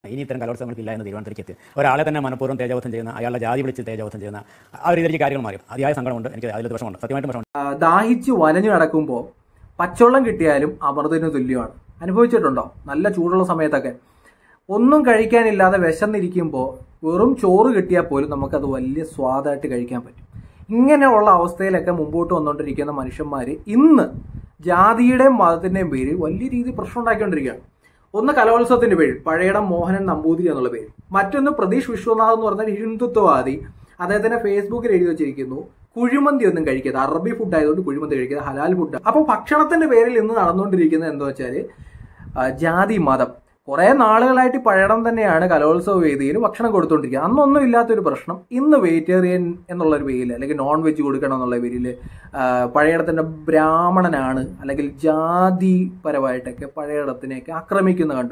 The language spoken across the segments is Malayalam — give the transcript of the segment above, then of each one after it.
ഇനി ഇത്തരം കലോത്സവങ്ങൾക്കില്ല എന്ന് തീരുമാനത്തിലേക്ക് എത്തി ഒരാളെ തന്നെ മനഃപൂർവ്വം തേജോവധം ചെയ്യുന്ന അയാളുടെ ജാതി വിളിച്ച് തേജോവധം ചെയ്യുന്ന ആ ഒരു രീതിയിലേക്ക് കാര്യങ്ങൾ മാറി അതിയായ സങ്കടമുണ്ട് എനിക്ക് അതിൽ വിഷമമുണ്ട് സത്യമായിട്ടും വിഷമമുണ്ട് ആ, ദാഹിച്ച് വലഞ്ഞു നടക്കുമ്പോൾ പച്ചവെള്ളം കിട്ടിയാലും അമൃതത്തിന് തുല്യമാണ് അനുഭവിച്ചിട്ടുണ്ടോ നല്ല ചൂടുള്ള സമയത്തൊക്കെ ഒന്നും കഴിക്കാനില്ലാതെ വിശന്നിരിക്കുമ്പോൾ വെറും ചോറ് കിട്ടിയാൽ പോലും നമുക്കത് വലിയ സ്വാദായിട്ട് കഴിക്കാൻ പറ്റും ഇങ്ങനെയുള്ള അവസ്ഥയിലൊക്കെ മുമ്പോട്ട് വന്നുകൊണ്ടിരിക്കുന്ന മനുഷ്യന്മാർ ഇന്ന് ജാതിയുടെയും മതത്തിന്റെയും പേരിൽ വലിയ രീതിയിൽ പ്രശ്നം ഉണ്ടാക്കിക്കൊണ്ടിരിക്കുകയാണ് ഒന്ന് കലോത്സവത്തിന്റെ പേരിൽ പഴയടം മോഹനൻ നമ്പൂതിരി എന്നുള്ള പേര് മറ്റൊന്ന് പ്രതീഷ് വിശ്വനാഥ് എന്ന് പറഞ്ഞ ഹിന്ദുത്വവാദി അദ്ദേഹത്തിന്റെ ഫേസ്ബുക്കിൽ എഴുതി വെച്ചിരിക്കുന്നു കുഴിമന്തി ഒന്നും കഴിക്കരുത് അറബി ഫുഡ് ആയതുകൊണ്ട് കുഴിമന്തി കഴിക്കരുത് ഹലാൽ ഫുഡ് അപ്പൊ ഭക്ഷണത്തിന്റെ പേരിൽ ഇന്ന് നടന്നുകൊണ്ടിരിക്കുന്നത് എന്താ വെച്ചാല് ആ, ജാതി മതം കുറെ നാളുകളായിട്ട് പഴയടം തന്നെയാണ് കലോത്സവ വേദിയിൽ ഭക്ഷണം കൊടുത്തുകൊണ്ടിരിക്കുക അന്നൊന്നും ഇല്ലാത്തൊരു പ്രശ്നം ഇന്ന് വെജിറ്റേറിയൻ എന്നുള്ള ഒരു പേരിൽ അല്ലെങ്കിൽ നോൺ വെജ് കൊടുക്കണം എന്നുള്ള പേരിൽ പഴയടത്തിന്റെ ബ്രാഹ്മണനാണ് അല്ലെങ്കിൽ ജാതി പരമായിട്ടൊക്കെ പഴയടത്തിനെയൊക്കെ ആക്രമിക്കുന്ന കണ്ടു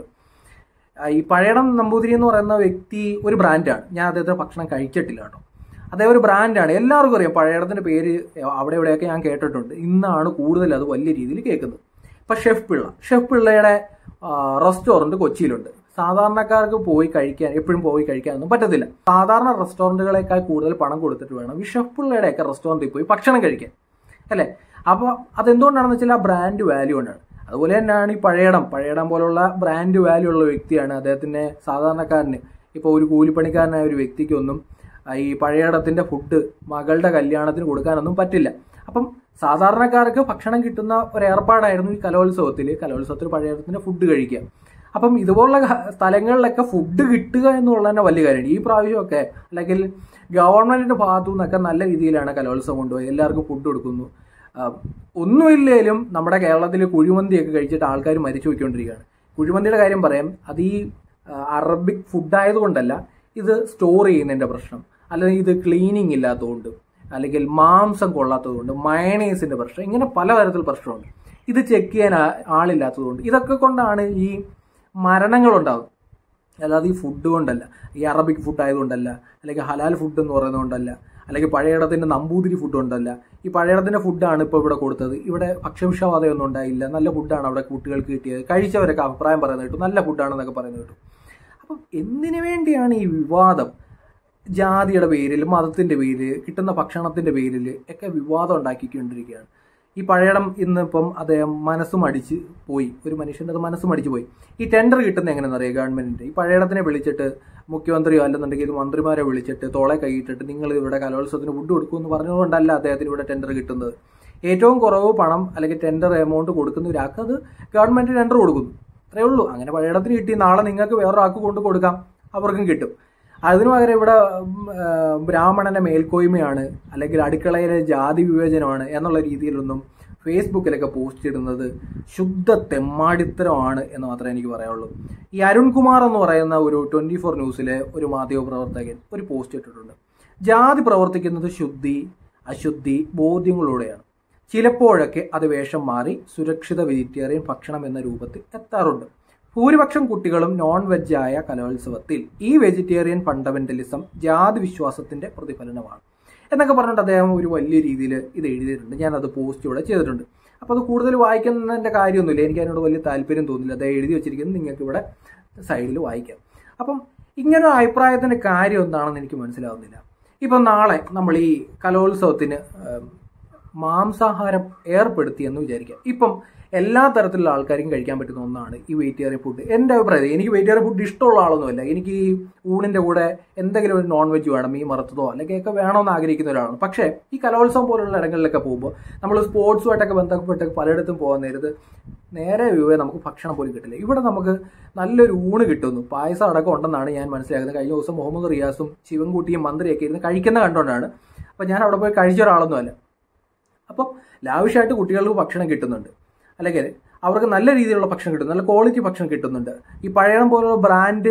ആ, ഈ പഴയടം നമ്പൂതിരി എന്ന് പറയുന്ന വ്യക്തി ഒരു ബ്രാൻഡാണ് ഞാൻ അദ്ദേഹത്തിന്റെ ഭക്ഷണം കഴിച്ചിട്ടില്ല കേട്ടോ അദ്ദേഹം ഒരു ബ്രാൻഡാണ് എല്ലാവർക്കും അറിയാം പഴയടത്തിന്റെ പേര് അവിടെ ഇവിടെയൊക്കെ ഞാൻ കേട്ടിട്ടുണ്ട് ഇന്നാണ് കൂടുതൽ അത് വലിയ രീതിയിൽ കേൾക്കുന്നത് ഇപ്പൊ ഷെഫ് പിള്ള ഷെഫ് പിള്ളയുടെ റെസ്റ്റോറന്റ് കൊച്ചിയിലുണ്ട് സാധാരണക്കാർക്ക് പോയി കഴിക്കാൻ എപ്പോഴും പോയി കഴിക്കാനൊന്നും പറ്റത്തില്ല സാധാരണ റെസ്റ്റോറന്റുകളെക്കാൾ കൂടുതൽ പണം കൊടുത്തിട്ട് വേണം ഈ ഷെഫ് പിള്ളയുടെയൊക്കെ റെസ്റ്റോറന്റിൽ പോയി ഭക്ഷണം കഴിക്കാൻ അല്ലേ അപ്പോൾ അതെന്തുകൊണ്ടാണെന്ന് വെച്ചാൽ ആ ബ്രാൻഡ് വാല്യൂ കൊണ്ടാണ് അതുപോലെ തന്നെയാണ് ഈ പഴയടം പഴയടം പോലുള്ള ബ്രാൻഡ് വാല്യൂ ഉള്ള വ്യക്തിയാണ് അദ്ദേഹത്തിന്റെ സാധാരണക്കാരന് ഇപ്പോൾ ഒരു കൂലിപ്പണിക്കാരനായ ഒരു വ്യക്തിക്കൊന്നും ആ, ഈ പഴയടത്തിന്റെ ഫുഡ് മകളുടെ കല്യാണത്തിന് കൊടുക്കാനൊന്നും പറ്റില്ല അപ്പം സാധാരണക്കാർക്ക് ഭക്ഷണം കിട്ടുന്ന ഒരു ഏർപ്പാടായിരുന്നു ഈ കലോത്സവത്തിൽ കലോത്സവത്തിൽ പഴയടത്തിന്റെ ഫുഡ് കഴിക്കുക അപ്പം ഇതുപോലുള്ള ക- സ്ഥലങ്ങളിലൊക്കെ ഫുഡ് കിട്ടുക എന്നുള്ളത് തന്നെ വലിയ കാര്യമാണ് ഈ പ്രാവശ്യമൊക്കെ അല്ലെങ്കിൽ ഗവൺമെന്റിന്റെ ഭാഗത്തു നിന്നൊക്കെ നല്ല രീതിയിലാണ് കലോത്സവം കൊണ്ടുപോയി എല്ലാവർക്കും ഫുഡ് കൊടുക്കുന്നു ആ, ഒന്നുമില്ലേലും നമ്മുടെ കേരളത്തിൽ കുഴിമന്തിയൊക്കെ കഴിച്ചിട്ട് ആൾക്കാർ മരിച്ചു പോയിക്കൊണ്ടിരിക്കുകയാണ് കുഴിമന്തിയുടെ കാര്യം പറയാം അത് ഈ ആ, അറബിക് ഫുഡ് ആയതുകൊണ്ടല്ല ഇത് സ്റ്റോർ ചെയ്യുന്നതിന്റെ പ്രശ്നം അല്ലെങ്കിൽ ഇത് ക്ലീനിങ് ഇല്ലാത്തതുകൊണ്ട് അല്ലെങ്കിൽ മാംസം കൊള്ളാത്തതുകൊണ്ട് മയണൈസിന്റെ പ്രശ്നം ഇങ്ങനെ പലതരത്തിൽ പ്രശ്നമുണ്ട് ഇത് ചെക്ക് ചെയ്യാൻ ആ- ആളില്ലാത്തതുകൊണ്ട് ഇതൊക്കെ കൊണ്ടാണ് ഈ മരണങ്ങൾ ഉണ്ടാകുന്നത് അല്ലാതെ ഈ ഫുഡ് കൊണ്ടല്ല ഈ അറബിക് ഫുഡ് ആയതുകൊണ്ടല്ല അല്ലെങ്കിൽ ഹലാൽ ഫുഡ് എന്ന് പറയുന്നതുകൊണ്ടല്ല അല്ലെങ്കിൽ പഴയടത്തിന്റെ നമ്പൂതിരി ഫുഡ് കൊണ്ടല്ല ഈ പഴയടത്തിന്റെ ഫുഡാണ് ഇപ്പോൾ ഇവിടെ കൊടുത്തത് ഇവിടെ ഭക്ഷ്യവിഷബാധയൊന്നും ഉണ്ടായില്ല നല്ല ഫുഡാണ് അവിടെ കുട്ടികൾക്ക് കിട്ടിയത് കഴിച്ചവരൊക്കെ അഭിപ്രായം പറയുന്നത് കേട്ടു നല്ല ഫുഡാണെന്നൊക്കെ പറയുന്നത് കേട്ടു അപ്പം എന്തിനു വേണ്ടിയാണ് ഈ വിവാദം ജാതിയുടെ പേരിൽ മതത്തിന്റെ പേരിൽ കിട്ടുന്ന ഭക്ഷണത്തിന്റെ പേരിൽ ഒക്കെ വിവാദം ഉണ്ടാക്കിക്കൊണ്ടിരിക്കുകയാണ് ഈ പഴയടം ഇന്നിപ്പം അദ്ദേഹം മനസ്സും അടിച്ച് പോയി ഒരു മനുഷ്യന്റെ അത് മനസ്സും അടിച്ച് പോയി ഈ ടെൻഡർ കിട്ടുന്ന എങ്ങനെയെന്ന് അറിയാം ഗവൺമെന്റിന്റെ ഈ പഴയടത്തിനെ വിളിച്ചിട്ട് മുഖ്യമന്ത്രിയോ അല്ലെന്നുണ്ടെങ്കിൽ മന്ത്രിമാരെ വിളിച്ചിട്ട് തോളെ കൈയിട്ടിട്ട് നിങ്ങൾ ഇവിടെ കലോത്സവത്തിന് ഫുഡ് കൊടുക്കുമെന്ന് പറഞ്ഞുകൊണ്ടല്ല അദ്ദേഹത്തിന് ഇവിടെ ടെൻഡർ കിട്ടുന്നത് ഏറ്റവും കുറവ് പണം അല്ലെങ്കിൽ ടെൻഡർ എമൗണ്ട് കൊടുക്കുന്ന ഒരാൾക്ക് അത് ഗവൺമെന്റ് ടെൻഡർ കൊടുക്കുന്നു അത്രേ ഉള്ളൂ അങ്ങനെ പഴയടത്തിന് കിട്ടി നാളെ നിങ്ങൾക്ക് വേറൊരാൾക്ക് കൊണ്ട് കൊടുക്കാം അവർക്കും കിട്ടും അതിനു പകരം ഇവിടെ ഉം, ആ, ബ്രാഹ്മണന്റെ മേൽക്കോയ്മയാണ് അല്ലെങ്കിൽ അടുക്കളയിലെ ജാതി വിവേചനമാണ് എന്നുള്ള രീതിയിലൊന്നും ഫേസ്ബുക്കിലൊക്കെ പോസ്റ്റ് ഇടുന്നത് ശുദ്ധ തെമ്മാടിത്തരമാണ് എന്ന് മാത്രമേ എനിക്ക് പറയാനുള്ളൂ ഈ അരുൺകുമാർ എന്ന് പറയുന്ന ഒരു ട്വന്റി ഫോർ ന്യൂസിലെ ഒരു മാധ്യമ പ്രവർത്തകൻ ഒരു പോസ്റ്റ് ഇട്ടിട്ടുണ്ട് ജാതി പ്രവർത്തിക്കുന്നത് ശുദ്ധി അശുദ്ധി ബോധ്യങ്ങളോടെയാണ് ചിലപ്പോഴൊക്കെ അത് വേഷം മാറി സുരക്ഷിത വെജിറ്റേറിയൻ ഭക്ഷണം എന്ന രൂപത്തിൽ എത്താറുണ്ട് ഭൂരിപക്ഷം കുട്ടികളും നോൺ വെജായ കലോത്സവത്തിൽ ഈ വെജിറ്റേറിയൻ ഫണ്ടമെന്റലിസം ജാതി വിശ്വാസത്തിന്റെ പ്രതിഫലനമാണ് എന്നൊക്കെ പറഞ്ഞിട്ട് അദ്ദേഹം ഒരു വലിയ രീതിയിൽ ഇത് എഴുതിയിട്ടുണ്ട് ഞാൻ അത് പോസ്റ്റ് ഇവിടെ ചെയ്തിട്ടുണ്ട് അപ്പോൾ അത് കൂടുതൽ വായിക്കുന്നതിന്റെ കാര്യമൊന്നുമില്ല എനിക്ക് അതിനോട് വലിയ താല്പര്യം തോന്നില്ല അദ്ദേഹം എഴുതി വെച്ചിരിക്കുന്നത് നിങ്ങൾക്ക് ഇവിടെ സൈഡിൽ വായിക്കാം അപ്പം ഇങ്ങനെ ഒരു അഭിപ്രായത്തിന്റെ കാര്യം എന്താണെന്ന് എനിക്ക് മനസ്സിലാവുന്നില്ല ഇപ്പം നാളെ നമ്മൾ ഈ കലോത്സവത്തിന് ഏം, മാംസാഹാരം ഏർപ്പെടുത്തി എന്ന് വിചാരിക്കാം ഇപ്പം എല്ലാ തരത്തിലുള്ള ആൾക്കാർക്കും കഴിക്കാൻ പറ്റുന്ന ഒന്നാണ് ഈ വെജിറ്റേറിയൻ ഫുഡ് എൻ്റെ അഭിപ്രായത്തിൽ എനിക്ക് വെജിറ്റേറിയൻ ഫുഡ് ഇഷ്ടമുള്ള ആളൊന്നുമല്ല എനിക്ക് ഈ ഊണിന്റെ കൂടെ എന്തെങ്കിലും ഒരു നോൺ വെജ് വേണം ഈ മറുത്തതോ അല്ലെങ്കിൽ ഒക്കെ വേണമെന്ന് ആഗ്രഹിക്കുന്ന ഒരാളാണ് പക്ഷേ ഈ കലോത്സവം പോലുള്ള ഇടങ്ങളിലൊക്കെ പോകുമ്പോൾ നമ്മൾ സ്പോർട്സുമായിട്ടൊക്കെ ബന്ധപ്പെട്ട് പലയിടത്തും പോകാൻ നേരത്ത് നേരെ വ്യൂവേ നമുക്ക് ഭക്ഷണം പോലും കിട്ടില്ല ഇവിടെ നമുക്ക് നല്ലൊരു ഊണ് കിട്ടുന്നു പായസം അടക്കം ഉണ്ടെന്നാണ് ഞാൻ മനസ്സിലാക്കുന്നത് കഴിഞ്ഞ ദിവസം മുഹമ്മദ് റിയാസും ശിവൻകുട്ടിയും മന്ത്രിയൊക്കെ ഇരുന്ന് കഴിക്കുന്ന കണ്ടുകൊണ്ടാണ് അപ്പം ഞാൻ അവിടെ പോയി കഴിച്ച ഒരാളൊന്നുമല്ല അപ്പം ലാവിഷായിട്ട് കുട്ടികൾക്ക് ഭക്ഷണം കിട്ടുന്നുണ്ട് അല്ലെങ്കിൽ അവർക്ക് നല്ല രീതിയിലുള്ള ഭക്ഷണം കിട്ടുന്നു നല്ല ക്വാളിറ്റി ഭക്ഷണം കിട്ടുന്നുണ്ട് ഈ പഴയണം പോലുള്ള ബ്രാൻഡ്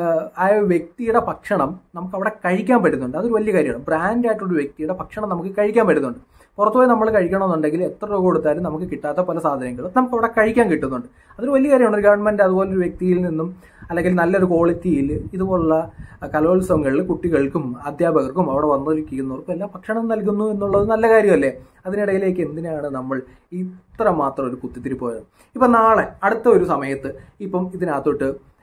ആയ വ്യക്തിയുടെ ഭക്ഷണം നമുക്ക് അവിടെ കഴിക്കാൻ പറ്റുന്നുണ്ട് അതൊരു വലിയ കാര്യമാണ് ബ്രാൻഡ് ആയിട്ടുള്ള വ്യക്തിയുടെ ഭക്ഷണം നമുക്ക് കഴിക്കാൻ പറ്റുന്നുണ്ട് പുറത്തുപോയി നമ്മൾ കഴിക്കണമെന്നുണ്ടെങ്കിൽ എത്ര രൂപ കൊടുത്താലും നമുക്ക് കിട്ടാത്ത പല സാധനങ്ങളും നമുക്ക് അവിടെ കഴിക്കാൻ കിട്ടുന്നുണ്ട് അതൊരു വലിയ കാര്യമാണ് ഒരു ഗവൺമെന്റ് അതുപോലൊരു വ്യക്തിയിൽ നിന്നും അല്ലെങ്കിൽ നല്ലൊരു ക്വാളിറ്റിയിൽ ഇതുപോലുള്ള കലോത്സവങ്ങളിൽ കുട്ടികൾക്കും അധ്യാപകർക്കും അവിടെ വന്നിരിക്കുന്നവർക്കും എല്ലാം ഭക്ഷണം നൽകുന്നു എന്നുള്ളത് നല്ല കാര്യമല്ലേ അതിനിടയിലേക്ക് എന്തിനാണ് നമ്മൾ ഇത്ര മാത്രം ഒരു കുത്തിത്തിരിപ്പ് പോയത് ഇപ്പൊ നാളെ അടുത്ത ഒരു സമയത്ത് ഇപ്പം ഇതിനകത്തോട്ട്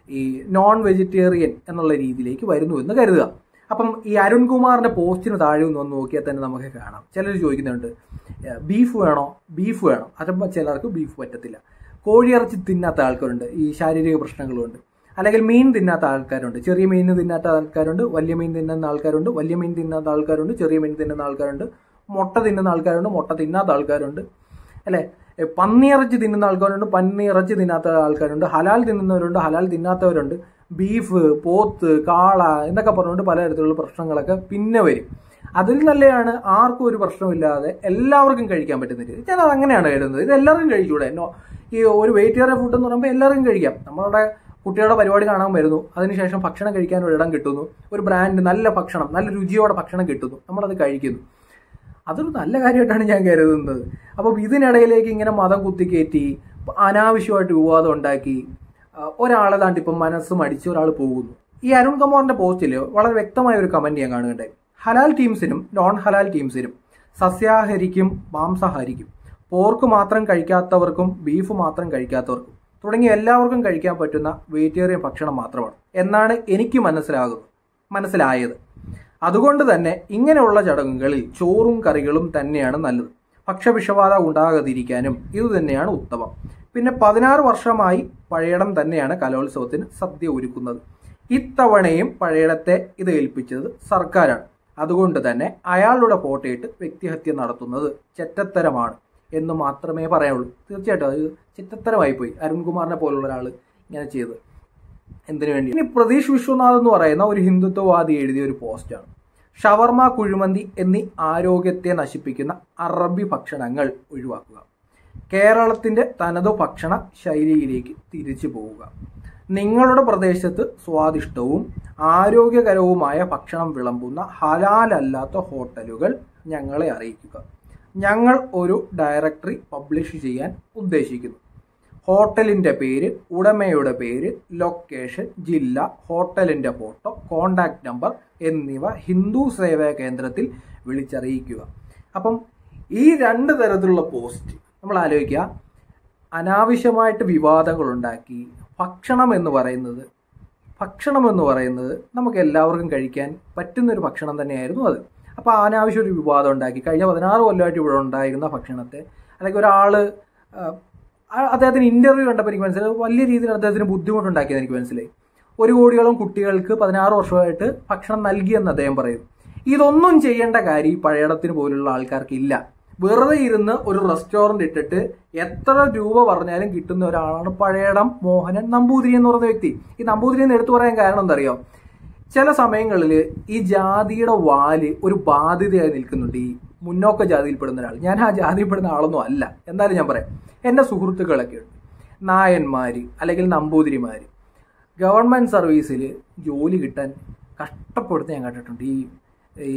ഈ നോൺ വെജിറ്റേറിയൻ എന്നുള്ള രീതിയിലേക്ക് വരുന്നു എന്ന് കരുതുക അപ്പം ഈ അരുൺകുമാറിന്റെ പോസ്റ്റിന് താഴെ ഒന്ന് വന്ന് നോക്കിയാൽ തന്നെ നമുക്ക് കാണാം ചിലർ ചോദിക്കുന്നുണ്ട് ബീഫ് വേണോ ബീഫ് വേണം അതുമ്പോൾ ചിലർക്ക് ബീഫ് പറ്റത്തില്ല കോഴിയിറച്ചി തിന്നാത്ത ആൾക്കാരുണ്ട് ഈ ശാരീരിക പ്രശ്നങ്ങളുണ്ട് അല്ലെങ്കിൽ മീൻ തിന്നാത്ത ആൾക്കാരുണ്ട് ചെറിയ മീൻ തിന്നാത്ത ആൾക്കാരുണ്ട് വലിയ മീൻ തിന്നുന്ന ആൾക്കാരുണ്ട് വലിയ മീൻ തിന്നാത്ത ആൾക്കാരുണ്ട് ചെറിയ മീൻ തിന്നുന്ന ആൾക്കാരുണ്ട് മുട്ട തിന്നുന്ന ആൾക്കാരുണ്ട് മുട്ട തിന്നാത്ത ആൾക്കാരുണ്ട് അല്ലെ എ, പന്നിയിറച്ചി തിന്നുന്ന ആൾക്കാരുണ്ട് പന്നിയിറച്ചി തിന്നാത്ത ആൾക്കാരുണ്ട് ഹലാൽ തിന്നുന്നവരുണ്ട് ഹലാൽ തിന്നാത്തവരുണ്ട് ബീഫ് പോത്ത് കാള എന്നൊക്കെ പറഞ്ഞുകൊണ്ട് പലതരത്തിലുള്ള പ്രശ്നങ്ങളൊക്കെ പിന്നെ വരും അതിൽ നല്ലതാണ് ആർക്കും ഒരു പ്രശ്നമില്ലാതെ എല്ലാവർക്കും കഴിക്കാൻ പറ്റുന്ന രീതി ഞാൻ അത് അങ്ങനെയാണ് കരുതുന്നത് ഇത് എല്ലാവർക്കും കഴിച്ചൂടെ നോ ഈ ഒരു വെജിറ്റേറിയൻ ഫുഡ് എന്ന് പറയുമ്പോൾ എല്ലാവർക്കും കഴിക്കാം നമ്മളുടെ കുട്ടികളുടെ പരിപാടി കാണാൻ വരുന്നു അതിനുശേഷം ഭക്ഷണം കഴിക്കാൻ ഒരു ഇടം കിട്ടുന്നു ഒരു ബ്രാൻഡ് നല്ല ഭക്ഷണം നല്ല രുചിയോടെ ഭക്ഷണം കിട്ടുന്നു നമ്മളത് കഴിക്കുന്നു അതൊരു നല്ല കാര്യമായിട്ടാണ് ഞാൻ കരുതുന്നത് അപ്പം ഇതിനിടയിലേക്ക് ഇങ്ങനെ മതം കുത്തിക്കയറ്റി അനാവശ്യമായിട്ട് വിവാദം ഉണ്ടാക്കി ആ, ഒരാളെ താണ്ട് ഇപ്പം മനസ്സ് മടിച്ച് ഒരാൾ പോകുന്നു ഈ അരുൺ കമോറിന്റെ പോസ്റ്റിൽ വളരെ വ്യക്തമായ ഒരു കമന്റ് ഞാൻ കാണുകയുണ്ടായി ഹലാൽ ടീംസിനും നോൺ ഹലാൽ ടീംസിനും സസ്യാഹാരിക്കും മാംസാഹാരിക്കും പോർക്ക് മാത്രം കഴിക്കാത്തവർക്കും ബീഫ് മാത്രം കഴിക്കാത്തവർക്കും തുടങ്ങി എല്ലാവർക്കും കഴിക്കാൻ പറ്റുന്ന വെജിറ്റേറിയൻ ഭക്ഷണം മാത്രമാണ് എന്നാണ് എനിക്ക് മനസ്സിലാകുന്നത് മനസ്സിലായത് അതുകൊണ്ട് തന്നെ ഇങ്ങനെയുള്ള ചടങ്ങുകളിൽ ചോറും കറികളും തന്നെയാണ് നല്ലത് ഭക്ഷ്യവിഷബാധ ഉണ്ടാകാതിരിക്കാനും ഇത് തന്നെയാണ് ഉത്തമം പിന്നെ പതിനാറ് വർഷമായി പഴയടം തന്നെയാണ് കലോത്സവത്തിന് സദ്യ ഒരുക്കുന്നത് ഇത്തവണയും പഴയടത്തെ ഇത് ഏൽപ്പിച്ചത് സർക്കാരാണ് അതുകൊണ്ട് തന്നെ അയാളുടെ ഫോട്ടോയിട്ട് വ്യക്തിഹത്യ നടത്തുന്നത് ചെറ്റത്തരമാണ് എന്ന് മാത്രമേ പറയാനുള്ളൂ തീർച്ചയായിട്ടും അത് ചെറ്റത്തരമായി പോയി അരുൺകുമാറിനെ പോലുള്ള ഒരാൾ ഇങ്ങനെ ചെയ്തത് എന്തിനു വേണ്ടി ഇനി പ്രതീഷ് വിശ്വനാഥ് എന്ന് പറയുന്ന ഒരു ഹിന്ദുത്വവാദി എഴുതിയ ഒരു പോസ്റ്റാണ് ഷവർമ കുഴിമന്തി എന്നീ ആരോഗ്യത്തെ നശിപ്പിക്കുന്ന അറബി ഭക്ഷണങ്ങൾ ഒഴിവാക്കുക കേരളത്തിന്റെ തനതു ഭക്ഷണ ശൈലിയിലേക്ക് തിരിച്ചു പോവുക നിങ്ങളുടെ പ്രദേശത്ത് സ്വാദിഷ്ടവും ആരോഗ്യകരവുമായ ഭക്ഷണം വിളമ്പുന്ന ഹലാലല്ലാത്ത ഹോട്ടലുകൾ ഞങ്ങളെ അറിയിക്കുക ഞങ്ങൾ ഒരു ഡയറക്ടറി പബ്ലിഷ് ചെയ്യാൻ ഉദ്ദേശിക്കുന്നു ഹോട്ടലിന്റെ പേര് ഉടമയുടെ പേര് ലൊക്കേഷൻ ജില്ല ഹോട്ടലിന്റെ ഫോട്ടോ കോണ്ടാക്ട് നമ്പർ എന്നിവ ഹിന്ദു സേവാ കേന്ദ്രത്തിൽ വിളിച്ചറിയിക്കുക അപ്പം ഈ രണ്ട് തരത്തിലുള്ള പോസ്റ്റ് നമ്മൾ ആലോചിക്കുക അനാവശ്യമായിട്ട് വിവാദങ്ങൾ ഉണ്ടാക്കി ഭക്ഷണം എന്ന് പറയുന്നത് ഭക്ഷണം എന്ന് പറയുന്നത് നമുക്ക് എല്ലാവർക്കും കഴിക്കാൻ പറ്റുന്ന ഒരു ഭക്ഷണം തന്നെയായിരുന്നു അത് അപ്പോൾ അനാവശ്യ ഒരു വിവാദം ഉണ്ടാക്കി കഴിഞ്ഞ പതിനാറ് കൊല്ലമായിട്ട് ഇവിടെ ഉണ്ടായിരുന്ന ഭക്ഷണത്തെ അല്ലെങ്കിൽ ഒരാള് ആ, ആ- അദ്ദേഹത്തിന് ഇന്റർവ്യൂ കണ്ടപ്പോൾ എനിക്ക് മനസ്സിലായി വലിയ രീതിയിൽ അദ്ദേഹത്തിന് ബുദ്ധിമുട്ടുണ്ടാക്കിയെന്ന് എനിക്ക് മനസ്സിലായി ഒരു കോടിയോളം കുട്ടികൾക്ക് പതിനാറ് വർഷമായിട്ട് ഭക്ഷണം നൽകിയെന്ന് അദ്ദേഹം പറയും ഇതൊന്നും ചെയ്യേണ്ട കാര്യം ഈ പഴയടത്തിന് പോലുള്ള ആൾക്കാർക്ക് ഇല്ല വെറുതെ ഇരുന്ന് ഒരു റെസ്റ്റോറന്റ് ഇട്ടിട്ട് എത്ര രൂപ പറഞ്ഞാലും കിട്ടുന്ന ഒരാളാണ് പഴയടം മോഹനൻ നമ്പൂതിരി എന്ന് പറയുന്ന വ്യക്തി ഈ നമ്പൂതിരി എന്ന് എടുത്തു പറയാൻ കാരണം എന്താ അറിയോ ചില സമയങ്ങളിൽ ഈ ജാതിയുടെ വാല് ഒരു ബാധ്യതയായി നിൽക്കുന്നുണ്ട് ഈ മുന്നോക്ക ജാതിയിൽപ്പെടുന്ന ഒരാൾ ഞാൻ ആ ജാതിയിൽപ്പെടുന്ന ആളൊന്നും അല്ല എന്നാലും ഞാൻ പറയാം എൻ്റെ സുഹൃത്തുക്കളൊക്കെ ഉണ്ട് നായന്മാര് അല്ലെങ്കിൽ നമ്പൂതിരിമാര് ഗവൺമെന്റ് സർവീസിൽ ജോലി കിട്ടാൻ കഷ്ടപ്പെടുത്തി ഞാൻ കണ്ടിട്ടുണ്ട് ഈ ഈ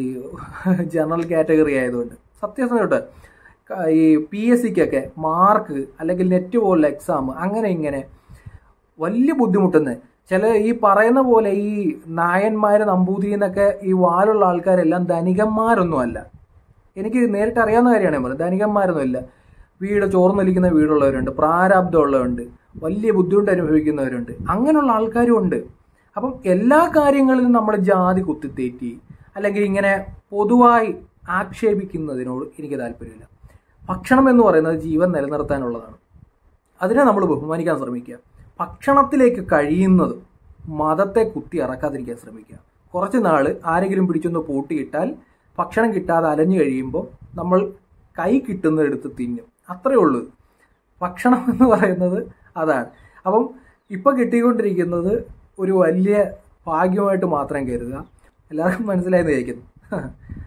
ജനറൽ കാറ്റഗറി ആയതുകൊണ്ട് സത്യസന്ധമായിട്ട് ക- ഈ പി എസ് സിക്കൊക്കെ മാർക്ക് അല്ലെങ്കിൽ നെറ്റ് പോലുള്ള എക്സാം അങ്ങനെ ഇങ്ങനെ വലിയ ബുദ്ധിമുട്ടുന്നത് ചില ഈ പറയുന്ന പോലെ ഈ നായന്മാര് നമ്പൂതിരി എന്നൊക്കെ ഈ വാലുള്ള ആൾക്കാരെല്ലാം ധനികന്മാരൊന്നും അല്ല എനിക്ക് നേരിട്ട് അറിയാവുന്ന കാര്യമാണ് ഞാൻ പറയുന്നത് ധനികന്മാരൊന്നും ഇല്ല വീട് ചോർന്നൊലിക്കുന്ന വീടുള്ളവരുണ്ട് പ്രാരാബ്ദമുള്ളവരുണ്ട് വലിയ ബുദ്ധിമുട്ട് അനുഭവിക്കുന്നവരുണ്ട് അങ്ങനെയുള്ള ആൾക്കാരും ഉണ്ട് അപ്പം എല്ലാ കാര്യങ്ങളിലും നമ്മൾ ജാതി കുത്തിത്തേറ്റി അല്ലെങ്കിൽ ഇങ്ങനെ പൊതുവായി ആക്ഷേപിക്കുന്നതിനോട് എനിക്ക് താല്പര്യമില്ല ഭക്ഷണം എന്ന് പറയുന്നത് ജീവൻ നിലനിർത്താനുള്ളതാണ് അതിനെ നമ്മൾ ബഹുമാനിക്കാൻ ശ്രമിക്കുക ഭക്ഷണത്തിലേക്ക് കഴിയുന്നത് മതത്തെ കുത്തി ഇറക്കാതിരിക്കാൻ ശ്രമിക്കുക കുറച്ച് നാൾ ആരെങ്കിലും പിടിച്ചൊന്ന് പൂട്ടിയിട്ടാൽ ഭക്ഷണം കിട്ടാതെ അലഞ്ഞു കഴിയുമ്പോൾ നമ്മൾ കൈ കിട്ടുന്നതെടുത്ത് തിന്നും അത്രേ ഉള്ളൂ ഭക്ഷണം എന്ന് പറയുന്നത് അതാണ് അപ്പം ഇപ്പം കിട്ടിക്കൊണ്ടിരിക്കുന്നത് ഒരു വലിയ ഭാഗ്യമായിട്ട് മാത്രം കരുതുക എല്ലാവർക്കും മനസ്സിലായെന്ന് വിചാരിക്കുന്നു